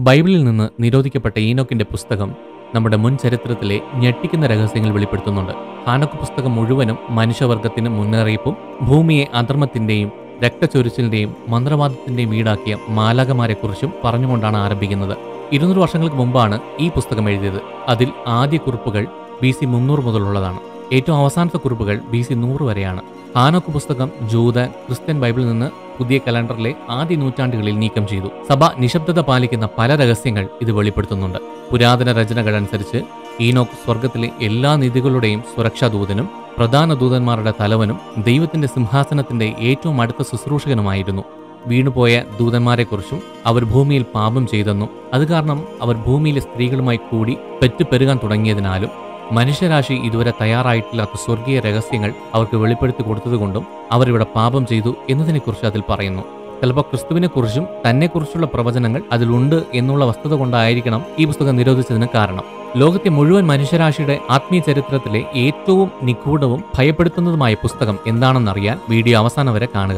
ബൈബിളിൽ നിന്ന് നിരോധിക്കപ്പെട്ട ഈനോക്കിന്റെ പുസ്തകം നമ്മുടെ മുൻ ചരിത്രത്തിലെ ഞെട്ടിക്കുന്ന രഹസ്യങ്ങൾ വെളിപ്പെടുത്തുന്നുണ്ട് ഹാനോക്ക് പുസ്തകം മുഴുവനും മനുഷ്യവർഗത്തിന് മുന്നറിയിപ്പും ഭൂമിയെ അധർമ്മത്തിന്റെയും രക്തചൊരിച്ചിലിന്റെയും മന്ത്രവാദത്തിന്റെയും വീടാക്കിയ മാലാകമാരെക്കുറിച്ചും പറഞ്ഞുകൊണ്ടാണ് ആരംഭിക്കുന്നത് ഇരുന്നൂറ് വർഷങ്ങൾക്ക് മുമ്പാണ് ഈ പുസ്തകം എഴുതിയത് അതിൽ ആദ്യ കുറിപ്പുകൾ ബി സി മുന്നൂറ് മുതലുള്ളതാണ് ഏറ്റവും അവസാനത്തെ കുറിപ്പുകൾ ബി സി നൂറ് വരെയാണ് ഹാനോക്ക് പുസ്തകം ജൂത ക്രിസ്ത്യൻ ബൈബിളിൽ നിന്ന് പുതിയ കലണ്ടറിലെ ആദ്യ നൂറ്റാണ്ടുകളിൽ നീക്കം ചെയ്തു സഭ നിശബ്ദത പാലിക്കുന്ന പല രഹസ്യങ്ങൾ ഇത് വെളിപ്പെടുത്തുന്നുണ്ട് പുരാതന രചനകൾ അനുസരിച്ച് ഈനോക്ക് സ്വർഗത്തിലെ എല്ലാ നിധികളുടെയും സുരക്ഷാദൂതനും പ്രധാന ദൂതന്മാരുടെ തലവനും ദൈവത്തിന്റെ സിംഹാസനത്തിന്റെ ഏറ്റവും അടുത്ത ശുശ്രൂഷകനുമായിരുന്നു വീണുപോയ ദൂതന്മാരെക്കുറിച്ചും അവർ ഭൂമിയിൽ പാപം ചെയ്തെന്നും അത് കാരണം അവർ ഭൂമിയിലെ സ്ത്രീകളുമായി കൂടി പെറ്റുപെരുകാൻ തുടങ്ങിയതിനാലും മനുഷ്യരാശി ഇതുവരെ തയ്യാറായിട്ടില്ലാത്ത സ്വർഗീയ രഹസ്യങ്ങൾ അവർക്ക് വെളിപ്പെടുത്തി കൊടുത്തതുകൊണ്ടും അവർ ഇവിടെ പാപം ചെയ്തു എന്നതിനെക്കുറിച്ച് അതിൽ പറയുന്നു ചിലപ്പോൾ ക്രിസ്തുവിനെക്കുറിച്ചും തന്നെക്കുറിച്ചുള്ള പ്രവചനങ്ങൾ അതിലുണ്ട് എന്നുള്ള വസ്തുത കൊണ്ടായിരിക്കണം ഈ പുസ്തകം നിരോധിച്ചതിന് കാരണം ലോകത്തെ മുഴുവൻ മനുഷ്യരാശിയുടെ ആത്മീയ ചരിത്രത്തിലെ ഏറ്റവും നിഗൂഢവും ഭയപ്പെടുത്തുന്നതുമായ പുസ്തകം എന്താണെന്നറിയാൻ വീഡിയോ അവസാനം വരെ കാണുക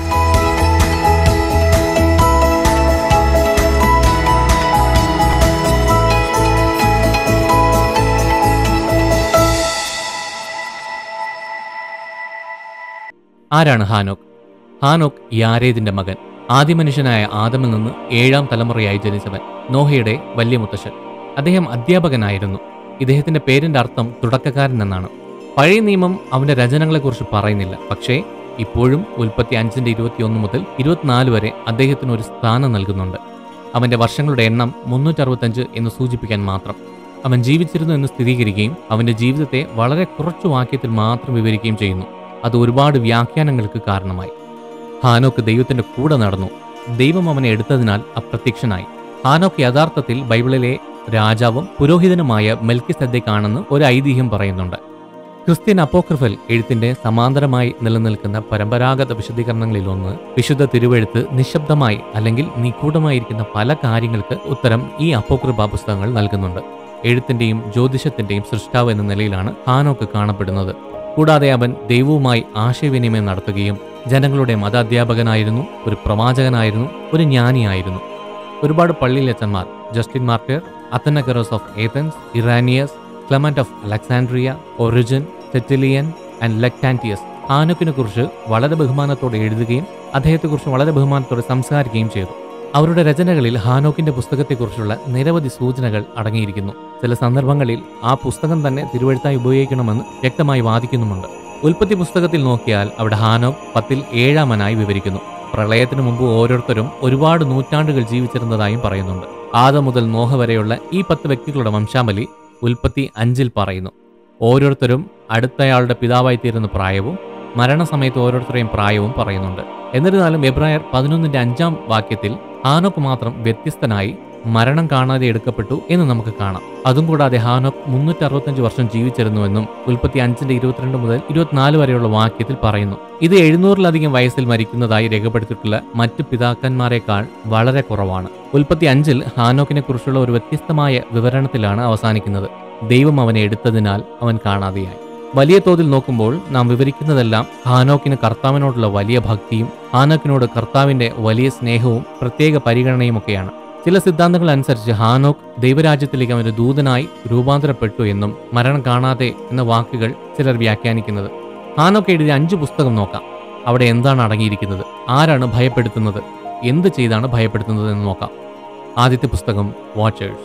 ആരാണ് ഹാനോക്ക് ഹാനോക്ക് യാരേദിന്റെ മകൻ ആദ്യ മനുഷ്യനായ ആദമിൽ നിന്ന് ഏഴാം തലമുറയായി ജനിച്ചവൻ നോഹയുടെ വലിയ മുത്തശ്ശൻ അദ്ദേഹം അധ്യാപകനായിരുന്നു ഇദ്ദേഹത്തിന്റെ പേരിന്റെ അർത്ഥം തുടക്കക്കാരൻ എന്നാണ് പഴയ നിയമം അവന്റെ രചനകളെക്കുറിച്ച് പറയുന്നില്ല പക്ഷേ ഇപ്പോഴും ഉൽപ്പത്തി അഞ്ചിന്റെ ഇരുപത്തിയൊന്ന് മുതൽ ഇരുപത്തിനാല് വരെ അദ്ദേഹത്തിന് ഒരു സ്ഥാനം നൽകുന്നുണ്ട് അവന്റെ വർഷങ്ങളുടെ എണ്ണം മുന്നൂറ്ററുപത്തഞ്ച് എന്ന് സൂചിപ്പിക്കാൻ മാത്രം അവൻ ജീവിച്ചിരുന്നു എന്ന് സ്ഥിരീകരിക്കുകയും അവന്റെ ജീവിതത്തെ വളരെ കുറച്ചു വാക്യത്തിൽ മാത്രം വിവരിക്കുകയും ചെയ്യുന്നു അത് ഒരുപാട് വ്യാഖ്യാനങ്ങൾക്ക് കാരണമായി ഹാനോക്ക് ദൈവത്തിന്റെ കൂടെ നടന്നു ദൈവം അവനെ എടുത്തതിനാൽ അപ്രത്യക്ഷനായി ഹാനോക്ക് യഥാർത്ഥത്തിൽ ബൈബിളിലെ രാജാവും പുരോഹിതനുമായ മെൽക്കി സദ്യക്കാണെന്ന് ഒരു ഐതിഹ്യം പറയുന്നുണ്ട് ക്രിസ്ത്യൻ അപ്പോക്രിഫൽ എഴുത്തിന്റെ സമാന്തരമായി നിലനിൽക്കുന്ന പരമ്പരാഗത വിശദീകരണങ്ങളിലൊന്ന് വിശുദ്ധ തിരുവെഴുത്ത് നിശബ്ദമായി അല്ലെങ്കിൽ നിഗൂഢമായിരിക്കുന്ന പല കാര്യങ്ങൾക്ക് ഉത്തരം ഈ അപ്പോക്രിഫ പുസ്തകങ്ങൾ നൽകുന്നുണ്ട് എഴുത്തിന്റെയും ജ്യോതിഷത്തിന്റെയും സൃഷ്ടാവ് എന്ന നിലയിലാണ് ഹാനോക്ക് കാണപ്പെടുന്നത് കൂടാതെ അവൻ ദൈവവുമായി ആശയവിനിമയം നടത്തുകയും ജനങ്ങളുടെ മതാധ്യാപകനായിരുന്നു ഒരു പ്രവാചകനായിരുന്നു ഒരു ജ്ഞാനിയായിരുന്നു ഒരുപാട് പള്ളിയിലച്ചന്മാർ Justin martyr Athenagoras of Athens Irenaeus Clement of Alexandria Origen Tertullian and Lactantius ഹാനോക്കിനെ കുറിച്ച് വളരെ ബഹുമാനത്തോടെ എഴുതുകയും അദ്ദേഹത്തെക്കുറിച്ച് വളരെ ബഹുമാനത്തോടെ സംസാരിക്കുകയും ചെയ്തു അവരുടെ രചനകളിൽ ഹാനോക്കിന്റെ പുസ്തകത്തെക്കുറിച്ചുള്ള നിരവധി സൂചനകൾ അടങ്ങിയിരിക്കുന്നു ചില സന്ദർഭങ്ങളിൽ ആ പുസ്തകം തന്നെ തിരുവഴുത്തായി ഉപയോഗിക്കണമെന്ന് വ്യക്തമായി വാദിക്കുന്നുമുണ്ട് ഉൽപ്പത്തി പുസ്തകത്തിൽ നോക്കിയാൽ അവിടെ ഹാനോക്ക് പത്തിൽ ഏഴാമനായി വിവരിക്കുന്നു പ്രളയത്തിനു മുമ്പ് ഓരോരുത്തരും ഒരുപാട് നൂറ്റാണ്ടുകൾ ജീവിച്ചിരുന്നതായും പറയുന്നുണ്ട് ആദം മുതൽ നോഹ വരെയുള്ള ഈ പത്ത് വ്യക്തികളുടെ വംശാവലി ഉൽപ്പത്തി അഞ്ചിൽ പറയുന്നു ഓരോരുത്തരും അടുത്തയാളുടെ പിതാവായി തീരുന്ന പ്രായവും മരണസമയത്ത് ഓരോരുത്തരുടെയും പ്രായവും പറയുന്നുണ്ട് എന്നിരുന്നാലും എബ്രായർ പതിനൊന്നിന്റെ അഞ്ചാം വാക്യത്തിൽ ഹാനോക്ക് മാത്രം വ്യത്യസ്തനായി മരണം കാണാതെ എടുക്കപ്പെട്ടു എന്ന് നമുക്ക് കാണാം അതും കൂടാതെ ഹാനോക്ക് മുന്നൂറ്റി അറുപത്തഞ്ച് വർഷം ജീവിച്ചിരുന്നുവെന്നും ഉൽപ്പത്തി അഞ്ചിന്റെ ഇരുപത്തിരണ്ട് മുതൽ ഇരുപത്തിനാല് വരെയുള്ള വാക്യത്തിൽ പറയുന്നു ഇത് എഴുന്നൂറിലധികം വയസ്സിൽ മരിക്കുന്നതായി രേഖപ്പെടുത്തിയിട്ടുള്ള മറ്റു പിതാക്കന്മാരെക്കാൾ വളരെ കുറവാണ് ഉൽപ്പത്തി അഞ്ചിൽ ഹാനോക്കിനെ കുറിച്ചുള്ള ഒരു വ്യത്യസ്തമായ വിവരണത്തിലാണ് അവസാനിക്കുന്നത് ദൈവം അവനെ എടുത്തതിനാൽ അവൻ കാണാതെയായി വലിയ തോതിൽ നോക്കുമ്പോൾ നാം വിവരിക്കുന്നതെല്ലാം ഹാനോക്കിന് കർത്താവിനോടുള്ള വലിയ ഭക്തിയും ഹാനോക്കിനോട് കർത്താവിന്റെ വലിയ സ്നേഹവും പ്രത്യേക പരിഗണനയും ഒക്കെയാണ് ചില സിദ്ധാന്തങ്ങൾ അനുസരിച്ച് ഹാനോക്ക് ദൈവരാജ്യത്തിലേക്ക് അവന്റെ ദൂതനായി രൂപാന്തരപ്പെട്ടു എന്നും മരണം കാണാതെ എന്ന വാക്കുകൾ ചിലർ വ്യാഖ്യാനിക്കുന്നത് ഹാനോക്ക് എഴുതിയ അഞ്ച് പുസ്തകം നോക്കാം അവിടെ എന്താണ് അടങ്ങിയിരിക്കുന്നത് ആരാണ് ഭയപ്പെടുത്തുന്നത് എന്ത് ചെയ്താണ് ഭയപ്പെടുത്തുന്നത് എന്ന് നോക്കാം ആദ്യത്തെ പുസ്തകം വാച്ചേഴ്സ്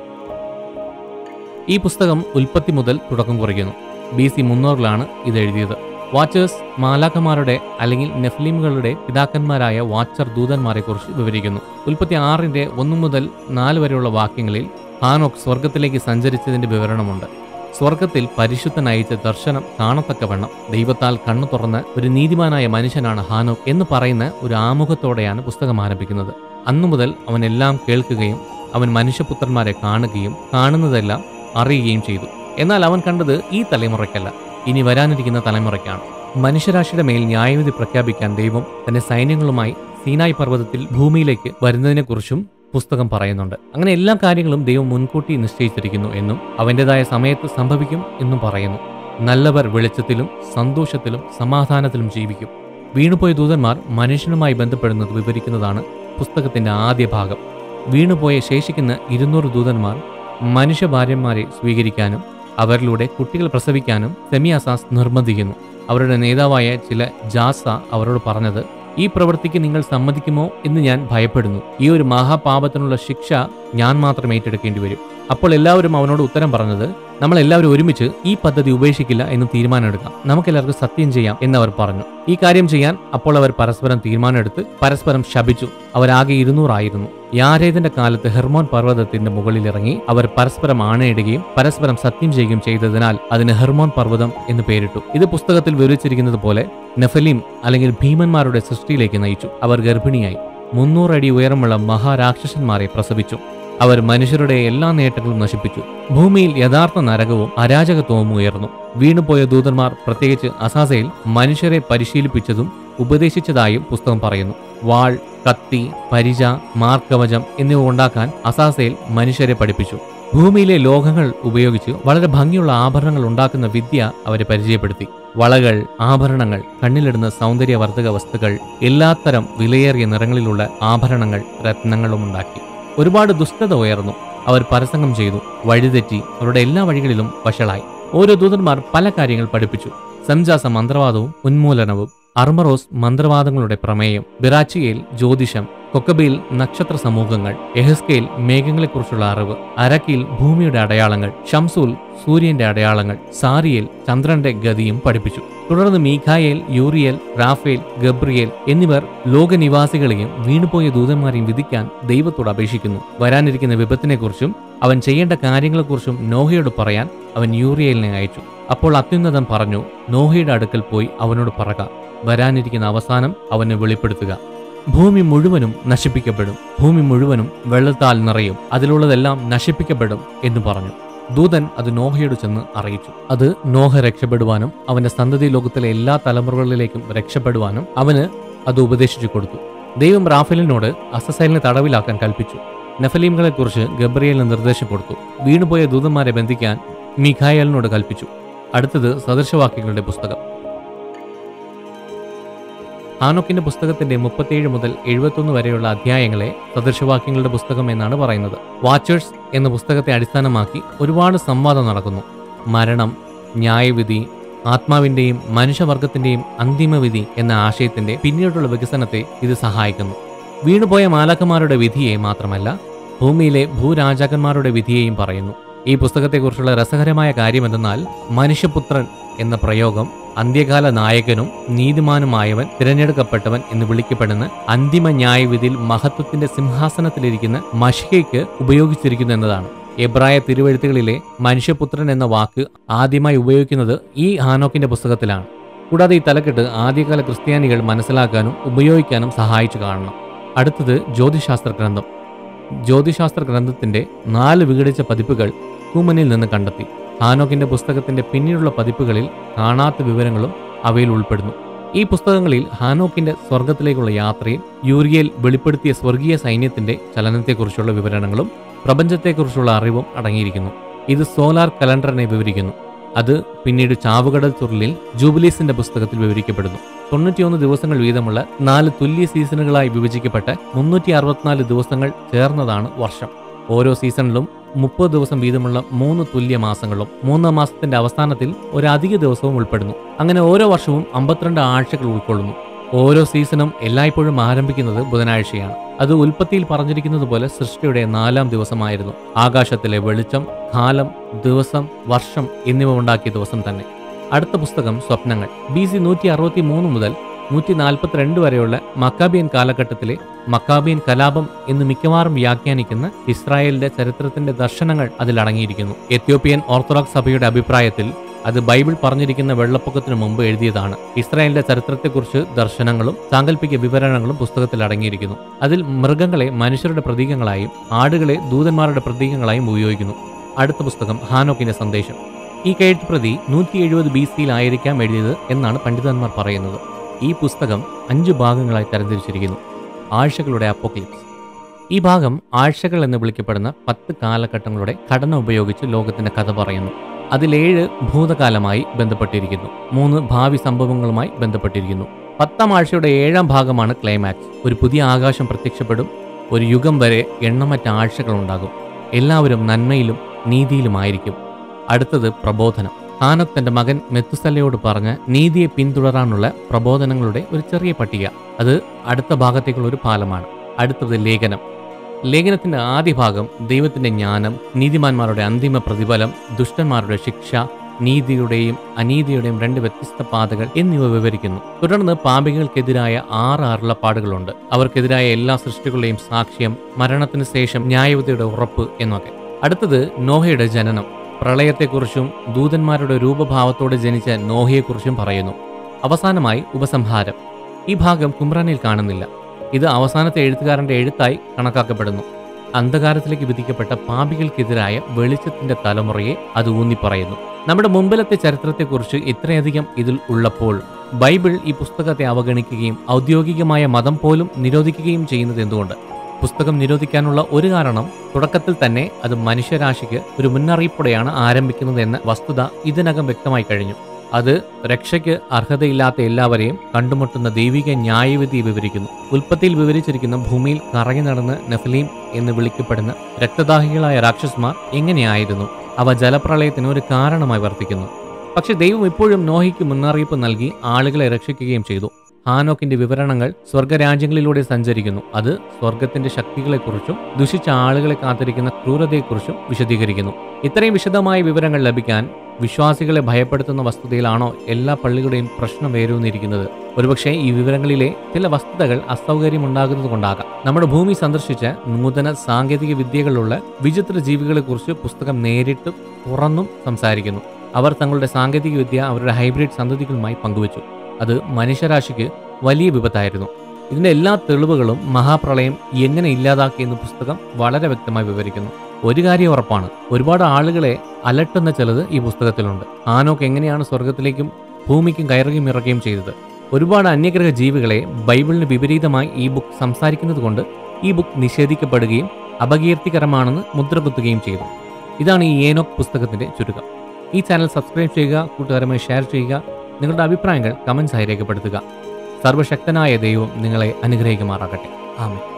ഈ പുസ്തകം ഉൽപ്പത്തി മുതൽ തുടക്കം കുറിക്കുന്നു ബി സി മുന്നൂറിലാണ് ഇത് എഴുതിയത് വാച്ചേഴ്സ് മാലാഖമാരുടെ അല്ലെങ്കിൽ നെഫ്ലീമുകളുടെ പിതാക്കന്മാരായ വാച്ചർ ദൂതന്മാരെക്കുറിച്ച് വിവരിക്കുന്നു ഉൽപ്പത്തി ആറിന്റെ ഒന്ന് മുതൽ നാല് വരെയുള്ള വാക്യങ്ങളിൽ ഹാനോക്ക് സ്വർഗത്തിലേക്ക് സഞ്ചരിച്ചതിന്റെ വിവരണമുണ്ട് സ്വർഗത്തിൽ പരിശുദ്ധൻ അയച്ച ദർശനം കാണത്തക്കവണ്ണം ദൈവത്താൽ കണ്ണു തുറന്ന ഒരു നീതിമാനായ മനുഷ്യനാണ് ഹാനോക്ക് എന്ന് പറയുന്ന ഒരു ആമുഖത്തോടെയാണ് പുസ്തകം ആരംഭിക്കുന്നത് അന്നു മുതൽ അവൻ എല്ലാം കേൾക്കുകയും അവൻ മനുഷ്യപുത്രന്മാരെ കാണുകയും കാണുന്നതെല്ലാം അറിയുകയും ചെയ്തു എന്നാൽ അവൻ കണ്ടത് ഈ തലമുറയ്ക്കല്ല ഇനി വരാനിരിക്കുന്ന തലമുറയ്ക്കാണ് മനുഷ്യരാശിയുടെ മേൽ ന്യായവിധി പ്രഖ്യാപിക്കാൻ ദൈവം തന്റെ സൈന്യങ്ങളുമായി സീനായ് പർവ്വതത്തിൽ ഭൂമിയിലേക്ക് വരുന്നതിനെക്കുറിച്ചും പുസ്തകം പറയുന്നുണ്ട് അങ്ങനെ എല്ലാ കാര്യങ്ങളും ദൈവം മുൻകൂട്ടി നിശ്ചയിച്ചിരിക്കുന്നു എന്നും അവൻ്റെതായ സമയത്ത് സംഭവിക്കും എന്നും പറയുന്നു നല്ലവർ വെളിച്ചത്തിലും സന്തോഷത്തിലും സമാധാനത്തിലും ജീവിക്കും വീണുപോയ ദൂതന്മാർ മനുഷ്യനുമായി ബന്ധപ്പെടുന്നത് വിവരിക്കുന്നതാണ് പുസ്തകത്തിന്റെ ആദ്യ ഭാഗം വീണുപോയ ശേഷിക്കുന്ന ഇരുന്നൂറ് ദൂതന്മാർ മനുഷ്യഭാര്യന്മാരെ സ്വീകരിക്കാനും അവരിലൂടെ കുട്ടികൾ പ്രസവിക്കാനും സെമിയാസാസ് നിർബന്ധിക്കുന്നു അവരുടെ നേതാവായ ചില ജാസ അവരോട് പറഞ്ഞത് ഈ പ്രവൃത്തിക്ക് നിങ്ങൾ സമ്മതിക്കുമോ എന്ന് ഞാൻ ഭയപ്പെടുന്നു ഈ ഒരു മഹാപാപത്തിനുള്ള ശിക്ഷ ഞാൻ മാത്രം ഏറ്റെടുക്കേണ്ടി വരും അപ്പോൾ എല്ലാവരും അവനോട് ഉത്തരം പറഞ്ഞത് നമ്മൾ എല്ലാവരും ഒരുമിച്ച് ഈ പദ്ധതി ഉപേക്ഷിക്കില്ല എന്ന് തീരുമാനമെടുക്കാം നമുക്കെല്ലാവർക്കും സത്യം ചെയ്യാം എന്നവർ പറഞ്ഞു ഈ കാര്യം ചെയ്യാൻ അപ്പോൾ അവർ പരസ്പരം തീരുമാനമെടുത്ത് പരസ്പരം ശപിച്ചു അവരാകെ ഇരുന്നൂറായിരുന്നു യാരേതിന്റെ കാലത്ത് ഹെർമോൻ പർവ്വതത്തിന്റെ മുകളിൽ ഇറങ്ങി അവർ പരസ്പരം ആണയിടുകയും പരസ്പരം സത്യം ചെയ്യുകയും ചെയ്തതിനാൽ അതിന് ഹെർമോൻ പർവ്വതം എന്ന് പേരിട്ടു ഇത് പുസ്തകത്തിൽ വിവരിച്ചിരിക്കുന്നത് പോലെ നെഫലീം അല്ലെങ്കിൽ ഭീമന്മാരുടെ സൃഷ്ടിയിലേക്ക് നയിച്ചു അവർ ഗർഭിണിയായി മുന്നൂറടി ഉയരമുള്ള മഹാരാക്ഷസന്മാരെ പ്രസവിച്ചു അവർ മനുഷ്യരുടെ എല്ലാ നേട്ടങ്ങളും നശിപ്പിച്ചു ഭൂമിയിൽ യഥാർത്ഥ നരകവും അരാജകത്വവും ഉയർന്നു വീണുപോയ ദൂതന്മാർ പ്രത്യേകിച്ച് അസാസയിൽ മനുഷ്യരെ പരിശീലിപ്പിച്ചതും ഉപദേശിച്ചതായും പുസ്തകം പറയുന്നു വാൾ കത്തി പരിച മാർക്കവചം എന്നിവ ഉണ്ടാക്കാൻ അസാസയിൽ മനുഷ്യരെ പഠിപ്പിച്ചു ഭൂമിയിലെ ലോഹങ്ങൾ ഉപയോഗിച്ച് വളരെ ഭംഗിയുള്ള ആഭരണങ്ങൾ ഉണ്ടാക്കുന്ന വിദ്യ അവരെ പരിചയപ്പെടുത്തി വളകൾ ആഭരണങ്ങൾ കണ്ണിലിടുന്ന സൗന്ദര്യവർദ്ധക വസ്തുക്കൾ എല്ലാത്തരം വിലയേറിയ നിറങ്ങളിലുള്ള ആഭരണങ്ങൾ രത്നങ്ങളും ഉണ്ടാക്കി ഒരുപാട് ദുഷ്ടത ഉയർന്നു അവർ പരസംഗം ചെയ്തു വഴിതെറ്റി അവരുടെ എല്ലാ വഴികളിലും വഷളായി ഓരോ ദൂതന്മാർ പല കാര്യങ്ങൾ പഠിപ്പിച്ചു സംജാസ മന്ത്രവാദവും ഉന്മൂലനവും അർമറോസ് മന്ത്രവാദങ്ങളുടെ പ്രമേയം ബിറാച്ചിയേൽ ജ്യോതിഷം കൊക്കബയിൽ നക്ഷത്ര സമൂഹങ്ങൾ എഹസ്കേൽ മേഘങ്ങളെക്കുറിച്ചുള്ള അറിവ് അരക്കിൽ ഭൂമിയുടെ അടയാളങ്ങൾ ഷംസൂൽ സൂര്യന്റെ അടയാളങ്ങൾ സാരിയേൽ ചന്ദ്രന്റെ ഗതിയും പഠിപ്പിച്ചു തുടർന്ന് മീഖായേൽ യൂറിയൽ റാഫേൽ ഗബ്രിയേൽ എന്നിവർ ലോകനിവാസികളെയും വീണുപോയ ദൂതന്മാരെയും വിധിക്കാൻ ദൈവത്തോട് അപേക്ഷിക്കുന്നു വരാനിരിക്കുന്ന വിപത്തിനെക്കുറിച്ചും അവൻ ചെയ്യേണ്ട കാര്യങ്ങളെക്കുറിച്ചും നോഹയോട് പറയാൻ അവൻ യൂറിയലിനെ അയച്ചു അപ്പോൾ അത്യുന്നതൻ പറഞ്ഞു നോഹയുടെ അടുക്കൽ പോയി അവനോട് പറക വരാനിരിക്കുന്ന അവസാനം അവന് വെളിപ്പെടുത്തുക ഭൂമി മുഴുവനും നശിപ്പിക്കപ്പെടും ഭൂമി മുഴുവനും വെള്ളത്താൽ നിറയും അതിലുള്ളതെല്ലാം നശിപ്പിക്കപ്പെടും എന്ന് പറഞ്ഞു ദൂതൻ അത് നോഹയോട് ചെന്ന് അറിയിച്ചു അത് നോഹ രക്ഷപ്പെടുവാനും അവന്റെ സന്തതി ലോകത്തിലെ എല്ലാ തലമുറകളിലേക്കും രക്ഷപ്പെടുവാനും അവന് അത് ഉപദേശിച്ചു കൊടുത്തു ദൈവം റാഫേലിനോട് അസസൈലിനെ തടവിലാക്കാൻ കൽപ്പിച്ചു നെഫലീംകളെക്കുറിച്ച് ഗബ്രിയേലിന് നിർദ്ദേശം കൊടുത്തു വീണുപോയ ദൂതന്മാരെ ബന്ധിക്കാൻ മിഖായലിനോട് കൽപ്പിച്ചു അടുത്തത് സദൃശവാക്യങ്ങളുടെ പുസ്തകം ഹാനോക്കിന്റെ പുസ്തകത്തിന്റെ മുപ്പത്തിയേഴ് മുതൽ എഴുപത്തൊന്ന് വരെയുള്ള അധ്യായങ്ങളെ സദൃശവാക്യങ്ങളുടെ പുസ്തകം എന്നാണ് പറയുന്നത് വാച്ചേഴ്സ് എന്ന പുസ്തകത്തെ അടിസ്ഥാനമാക്കി ഒരുപാട് സംവാദം നടക്കുന്നു മരണം ന്യായവിധി ആത്മാവിന്റെയും മനുഷ്യവർഗത്തിന്റെയും അന്തിമവിധി എന്ന ആശയത്തിന്റെ പിന്നീടുള്ള വികസനത്തെ ഇത് സഹായിക്കുന്നു വീണുപോയ മാലാക്കന്മാരുടെ വിധിയെ മാത്രമല്ല ഭൂമിയിലെ ഭൂരാജാക്കന്മാരുടെ വിധിയെയും പറയുന്നു ഈ പുസ്തകത്തെക്കുറിച്ചുള്ള രസകരമായ കാര്യമെന്തെന്നാൽ മനുഷ്യപുത്രൻ എന്ന പ്രയോഗം അന്ത്യകാല നായകനും നീതിമാനുമായവൻ തിരഞ്ഞെടുക്കപ്പെട്ടവൻ എന്ന് വിളിക്കപ്പെടുന്ന അന്തിമ ന്യായവിധിയിൽ മഹത്വത്തിന്റെ സിംഹാസനത്തിലിരിക്കുന്ന മഷിഹയ്ക്ക് ഉപയോഗിച്ചിരിക്കുന്നു എന്നതാണ് എബ്രായ തിരുവഴുത്തുകളിലെ മനുഷ്യപുത്രൻ എന്ന വാക്ക് ആദ്യമായി ഉപയോഗിക്കുന്നത് ഈ ഹാനോക്കിന്റെ പുസ്തകത്തിലാണ് കൂടാതെ ഈ തലക്കെട്ട് ആദ്യകാല ക്രിസ്ത്യാനികൾ മനസ്സിലാക്കാനും ഉപയോഗിക്കാനും സഹായിച്ചു കാണണം അടുത്തത് ജ്യോതിശാസ്ത്ര ഗ്രന്ഥം ജ്യോതിശാസ്ത്ര ഗ്രന്ഥത്തിന്റെ നാല് വിഘടിച്ച പതിപ്പുകൾ കൂമനിൽ നിന്ന് കണ്ടെത്തി ഹാനോക്കിന്റെ പുസ്തകത്തിന്റെ പിന്നീടുള്ള പതിപ്പുകളിൽ കാണാത്ത വിവരങ്ങളും അവയിൽ ഉൾപ്പെടുന്നു ഈ പുസ്തകങ്ങളിൽ ഹാനോക്കിന്റെ സ്വർഗത്തിലേക്കുള്ള യാത്രയും യൂറിയയിൽ വെളിപ്പെടുത്തിയ സ്വർഗീയ സൈന്യത്തിന്റെ ചലനത്തെക്കുറിച്ചുള്ള വിവരണങ്ങളും പ്രപഞ്ചത്തെക്കുറിച്ചുള്ള അറിവും അടങ്ങിയിരിക്കുന്നു ഇത് സോലാർ കലണ്ടറിനെ വിവരിക്കുന്നു അത് പിന്നീട് ചാവുകടൽ ചുരുളിൽ ജൂബിലീസിന്റെ പുസ്തകത്തിൽ വിവരിക്കപ്പെടുന്നു തൊണ്ണൂറ്റിയൊന്ന് ദിവസങ്ങൾ വീതമുള്ള നാല് തുല്യ സീസണുകളായി വിഭജിക്കപ്പെട്ട മുന്നൂറ്റി അറുപത്തിനാല് ദിവസങ്ങൾ ചേർന്നതാണ് വർഷം ഓരോ സീസണിലും മുപ്പത് ദിവസം വീതമുള്ള മൂന്ന് തുല്യ മാസങ്ങളും മൂന്നാം മാസത്തിന്റെ അവസാനത്തിൽ ഒരു അധിക ദിവസവും ഉൾപ്പെടുന്നു അങ്ങനെ ഓരോ വർഷവും അമ്പത്തിരണ്ട് ആഴ്ചകൾ ഉൾക്കൊള്ളുന്നു ഓരോ സീസണും എല്ലായ്പ്പോഴും ആരംഭിക്കുന്നത് ബുധനാഴ്ചയാണ് അത് ഉൽപ്പത്തിയിൽ പറഞ്ഞിരിക്കുന്നത് പോലെ സൃഷ്ടിയുടെ നാലാം ദിവസമായിരുന്നു ആകാശത്തിലെ വെളിച്ചം കാലം ദിവസം വർഷം എന്നിവ ഉണ്ടാക്കിയ ദിവസം തന്നെ അടുത്ത പുസ്തകം സ്വപ്നങ്ങൾ ബി സി നൂറ്റി അറുപത്തി മൂന്ന് മുതൽ നൂറ്റി നാൽപ്പത്തിരണ്ട് വരെയുള്ള മക്കാബിയൻ കാലഘട്ടത്തിലെ മക്കാബിയൻ കലാപം എന്ന് മിക്കവാറും വ്യാഖ്യാനിക്കുന്ന ഇസ്രായേലിന്റെ ചരിത്രത്തിന്റെ ദർശനങ്ങൾ അതിൽ അടങ്ങിയിരിക്കുന്നു എത്യോപ്യൻ ഓർത്തഡോക്സ് സഭയുടെ അഭിപ്രായത്തിൽ അത് ബൈബിൾ പറഞ്ഞിരിക്കുന്ന വെള്ളപ്പൊക്കത്തിന് മുമ്പ് എഴുതിയതാണ് ഇസ്രായേലിന്റെ ചരിത്രത്തെക്കുറിച്ച് ദർശനങ്ങളും സാങ്കല്പിക വിവരണങ്ങളും പുസ്തകത്തിൽ അടങ്ങിയിരിക്കുന്നു അതിൽ മൃഗങ്ങളെ മനുഷ്യരുടെ പ്രതീകങ്ങളായും ആടുകളെ ദൂതന്മാരുടെ പ്രതീകങ്ങളായും ഉപയോഗിക്കുന്നു അടുത്ത പുസ്തകം ഹാനോക്കിന്റെ സന്ദേശം ഈ കെഴുത്തുപ്രതി നൂറ്റി എഴുപത് ബി സിയിലായിരിക്കാം എഴുതിയത് എന്നാണ് പണ്ഡിതന്മാർ പറയുന്നത് ഈ പുസ്തകം അഞ്ച് ഭാഗങ്ങളായി തരംതിരിച്ചിരിക്കുന്നു ആഴ്ചകളുടെ അപ്പോക്ലിപ്സ് ഈ ഭാഗം ആഴ്ചകൾ എന്ന് വിളിക്കപ്പെടുന്ന പത്ത് കാലഘട്ടങ്ങളുടെ ഘടന ഉപയോഗിച്ച് ലോകത്തിന്റെ കഥ പറയുന്നു അതിലേഴ് ഭൂതകാലമായി ബന്ധപ്പെട്ടിരിക്കുന്നു മൂന്ന് ഭാവി സംഭവങ്ങളുമായി ബന്ധപ്പെട്ടിരിക്കുന്നു പത്താം ആഴ്ചയുടെ ഏഴാം ഭാഗമാണ് ക്ലൈമാക്സ് ഒരു പുതിയ ആകാശം പ്രത്യക്ഷപ്പെടും ഒരു യുഗം വരെ എണ്ണമറ്റ ആഴ്ചകളുണ്ടാകും എല്ലാവരും നന്മയിലും നീതിയിലുമായിരിക്കും അടുത്തത് പ്രബോധനം ഹാനോക്ക് തന്റെ മകൻ മെത്തുസല്ലയോട് പറഞ്ഞ് നീതിയെ പിന്തുടരാനുള്ള പ്രബോധനങ്ങളുടെ ഒരു ചെറിയ പട്ടിക അത് അടുത്ത ഭാഗത്തേക്കുള്ള ഒരു പാലമാണ് അടുത്തത് ലേഖനം ലേഖനത്തിന്റെ ആദ്യ ഭാഗം ദൈവത്തിന്റെ ജ്ഞാനം നീതിമാന്മാരുടെ അന്തിമ പ്രതിഫലം ദുഷ്ടന്മാരുടെ ശിക്ഷ നീതിയുടെയും അനീതിയുടെയും രണ്ട് വ്യത്യസ്ത പാതകൾ എന്നിവ വിവരിക്കുന്നു തുടർന്ന് പാപികൾക്കെതിരായ ആറ് അരുളപ്പാടുകളുണ്ട് അവർക്കെതിരായ എല്ലാ സൃഷ്ടികളുടെയും സാക്ഷ്യം മരണത്തിന് ശേഷം ന്യായവതിയുടെ ഉറപ്പ് എന്നൊക്കെ അടുത്തത് നോഹയുടെ ജനനം പ്രളയത്തെക്കുറിച്ചും ദൂതന്മാരുടെ രൂപഭാവത്തോടെ ജനിച്ച നോഹയെക്കുറിച്ചും പറയുന്നു അവസാനമായി ഉപസംഹാരം ഈ ഭാഗം കുമ്രാനിൽ കാണുന്നില്ല ഇത് അവസാനത്തെ എഴുത്തുകാരന്റെ എഴുത്തായി കണക്കാക്കപ്പെടുന്നു അന്ധകാരത്തിലേക്ക് വിധിക്കപ്പെട്ട പാപികൾക്കെതിരായ വെളിച്ചത്തിന്റെ തലമുറയെ അത് ഊന്നിപ്പറയുന്നു നമ്മുടെ മുമ്പിലത്തെ ചരിത്രത്തെക്കുറിച്ച് ഇത്രയധികം ഇതിൽ ഉള്ളപ്പോൾ ബൈബിൾ ഈ പുസ്തകത്തെ അവഗണിക്കുകയും ഔദ്യോഗികമായ മതം പോലും നിരോധിക്കുകയും ചെയ്യുന്നത് എന്തുകൊണ്ട് പുസ്തകം നിരോധിക്കാനുള്ള ഒരു കാരണം തുടക്കത്തിൽ തന്നെ അത് മനുഷ്യരാശിക്ക് ഒരു മുന്നറിയിപ്പോടെയാണ് ആരംഭിക്കുന്നത് എന്ന വസ്തുത ഇതിനകം വ്യക്തമായി കഴിഞ്ഞു അത് രക്ഷയ്ക്ക് അർഹതയില്ലാത്ത എല്ലാവരെയും കണ്ടുമുട്ടുന്ന ദൈവിക ന്യായവിധി വിവരിക്കുന്നു ഉൽപ്പത്തിയിൽ വിവരിച്ചിരിക്കുന്ന ഭൂമിയിൽ കറങ്ങി നടന്ന് നെഫലീം എന്ന് വിളിക്കപ്പെടുന്ന രക്തദാഹികളായ രാക്ഷസന്മാർ എങ്ങനെയായിരുന്നു അവ ജലപ്രളയത്തിന് ഒരു കാരണമായി വർത്തിക്കുന്നു പക്ഷെ ദൈവം ഇപ്പോഴും നോഹിക്ക് മുന്നറിയിപ്പ് നൽകി ആളുകളെ രക്ഷിക്കുകയും ചെയ്തു ഹാനോക്കിന്റെ വിവരണങ്ങൾ സ്വർഗരാജ്യങ്ങളിലൂടെ സഞ്ചരിക്കുന്നു അത് സ്വർഗത്തിന്റെ ശക്തികളെക്കുറിച്ചും ദുഷിച്ച ആളുകളെ കാത്തിരിക്കുന്ന ക്രൂരതയെക്കുറിച്ചും വിശദീകരിക്കുന്നു ഇത്രയും വിശദമായ വിവരങ്ങൾ ലഭിക്കാൻ വിശ്വാസികളെ ഭയപ്പെടുത്തുന്ന വസ്തുതയിലാണോ എല്ലാ പള്ളികളുടെയും പ്രശ്നം വേരൂന്നിരിക്കുന്നത് ഒരുപക്ഷെ ഈ വിവരങ്ങളിലെ ചില വസ്തുതകൾ അസൗകര്യമുണ്ടാകുന്നത് കൊണ്ടാകാം നമ്മുടെ ഭൂമി സന്ദർശിച്ച നൂതന സാങ്കേതിക വിദ്യകളുള്ള വിചിത്ര ജീവികളെക്കുറിച്ച് പുസ്തകം നേരിട്ടും തുറന്നും സംസാരിക്കുന്നു അവർ തങ്ങളുടെ സാങ്കേതിക വിദ്യ അവരുടെ ഹൈബ്രിഡ് സന്തതികളുമായി പങ്കുവച്ചു അത് മനുഷ്യരാശിക്ക് വലിയ വിപത്തായിരുന്നു ഇതിന്റെ എല്ലാ തെളിവുകളും മഹാപ്രളയം എങ്ങനെ ഇല്ലാതാക്കിയെന്ന് പുസ്തകം വളരെ വ്യക്തമായി വിവരിക്കുന്നു ഒരു കാര്യം ഉറപ്പാണ് ഒരുപാട് ആളുകളെ അലട്ടുന്ന ചിലത് ഈ പുസ്തകത്തിലുണ്ട് ആനോക്ക് എങ്ങനെയാണ് സ്വർഗത്തിലേക്കും ഭൂമിക്കും കയറുകയും ഇറക്കുകയും ചെയ്തത് ഒരുപാട് അന്യഗ്രഹ ജീവികളെ ബൈബിളിന് വിപരീതമായി ഈ ബുക്ക് സംസാരിക്കുന്നത് കൊണ്ട് ഈ ബുക്ക് നിഷേധിക്കപ്പെടുകയും അപകീർത്തികരമാണെന്ന് മുദ്രകുത്തുകയും ചെയ്തു ഇതാണ് ഈ ഏനോക്ക് പുസ്തകത്തിന്റെ ചുരുക്കം ഈ ചാനൽ സബ്സ്ക്രൈബ് ചെയ്യുക കൂട്ടുകാരുമായി ഷെയർ ചെയ്യുക നിങ്ങളുടെ അഭിപ്രായങ്ങൾ കമൻസായി രേഖപ്പെടുത്തുക സർവശക്തനായ ദൈവം നിങ്ങളെ അനുഗ്രഹിക്കുമാറാകട്ടെ ആമേ